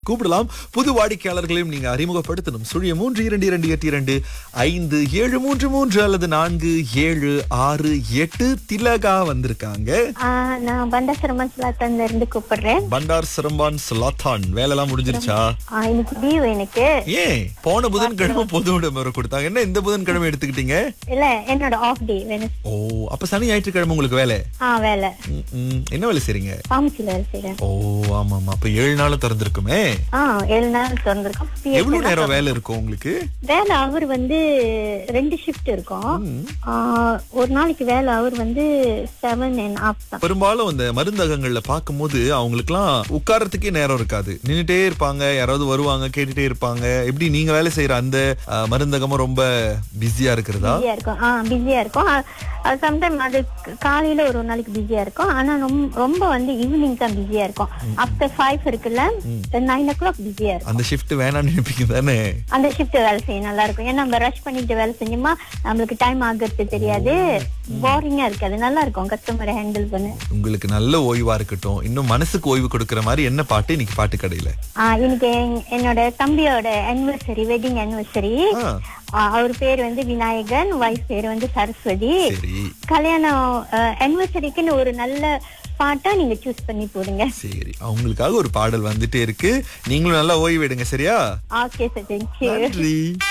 கூப்பிடலாம் புது வாடிக்கையாளர்களையும் நீங்க அறிமுகப்படுத்தணும் சுழிய மூன்று இரண்டு இரண்டு எட்டு இரண்டு ஐந்து ஏழு மூன்று மூன்று அல்லது நான்கு ஏழு ஆறு எட்டு திலகா வந்திருக்காங்க ஆ, நான் பண்டாசிரமம் சிலாத்தன்ல இருந்து கூப்பிடுறேன் பண்டார் சிரம்பான் சுலாத்தான் வேலைலாம் முடிஞ்சிருச்சா ஆ, இன்னைக்கு லீவ் எனக்கு ஏன் போன புதன்கிழமை பொது விடுமுறை கொடுத்தாங்க என்ன இந்த புதன்கிழமை எடுத்துக்கிட்டீங்க இல்ல என்னோட ஆஃப் டே வெனஸ் ஓ அப்ப சனி ஞாயிற்றுக்கிழமை உங்களுக்கு வேலை ஆ வேலை ம், ம். என்ன வேலை செய்றீங்க ஃபார்மசில வேலை செய்றேன் ஓ ஆமா ஆமா அப்ப ஏழு நாள் திறந்திருக்குமே ஆ ஏழு நாள் திறந்திருக்கோம் எவ்வளவு நேரம் வேலை இருக்கும் உங்களுக்கு வேலை அவர் வந்து ரெண்டு ஷிஃப்ட் இருக்கும் ஆ, ஒரு நாளைக்கு வேலை அவர் வந்து செவன் அண்ட் ஆஃப் தான் பெரும்பாலும் அந்த மருந்தகங்கள்ல பார்க்கும்போது அவங்களுக்குலாம் உட்கார்றதுக்கே நேரம் இருக்காது நின்னுட்டே இருப்பாங்க யாராவது வருவாங்க கேட்டுட்டே இருப்பாங்க எப்படி நீங்க வேலை செய்யற அந்த அஹ், மருந்தகமும் ரொம்ப பிஸியா இருக்கிறதா பிஸியா இருக்கும் ஆ பிஸியா இருக்கும் சம்டைம் அது காலையில ஒரு நாளைக்கு பிஸியா இருக்கும் ஆனா ரொம்ப ரொம்ப வந்து ஈவினிங் தான் பிஸியா இருக்கும் ஆஃப்டர் ஃபைவ் இருக்குல்ல நைன் ஓ கிளாக் பிஸியா இருக்கும் அந்த ஷிஃப்ட் வேணாம்னு நினைப்பீங்க தானே அந்த ஷிஃப்ட் வேலை செய்ய நல்லா இருக்கும் ஏன்னா நம்ம ரஷ் பண்ணிட்டு வேலை செஞ்சோமா நம்மளுக்கு டைம் ஆகுறது தெரியாது போரிங்கா இருக்காது நல்லா இருக்கும் கஸ்டமரை ஹேண்டில் பண்ண உங்களுக்கு நல்ல ஓய்வா இருக்கட்டும் இன்னும் மனசுக்கு ஓய்வு கொடுக்கிற மாதிரி என்ன பாட்டு இன்னைக்கு பாட்டு கடையில ஆ, இன்னைக்கு என்- என்னோட தம்பியோட anniversary வெட்டிங் anniversary ஆ. ஆ, அவர் பேர் வந்து விநாயகன் வைஃப் பேர் வந்து சரஸ்வதி சரி கல்யாணம் anniversary-க்குன்னு ஒரு நல்ல பாட்டா நீங்க சூஸ் பண்ணி போடுங்க சரி அவங்களுக்காக ஒரு பாடல் வந்துட்டே இருக்கு நீங்களும் நல்லா ஓய்வு எடுங்க சரியா ஓகே சார் தேங்க்யூ நன்றி